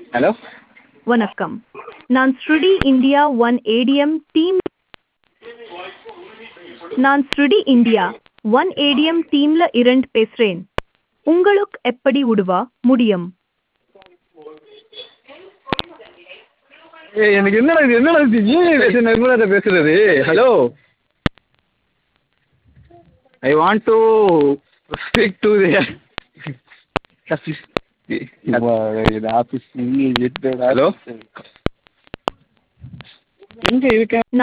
hello வணக்கம் நான் ஸ்ருடி இந்தியா ஒன் ஏடிஎம் டீம் நான் ஸ்ருடி இந்தியா ஒன் ஏடிஎம் டீம்ல இருந்து பேசுறேன் உங்களுக்கு எப்படி உதவ முடியும் ஏய் எனக்கு என்னடா இது என்னடா இது யூனிவேஷன் நிர்மலா பேசுறது hello I want to speak to office hello எங்க இருக்கேன்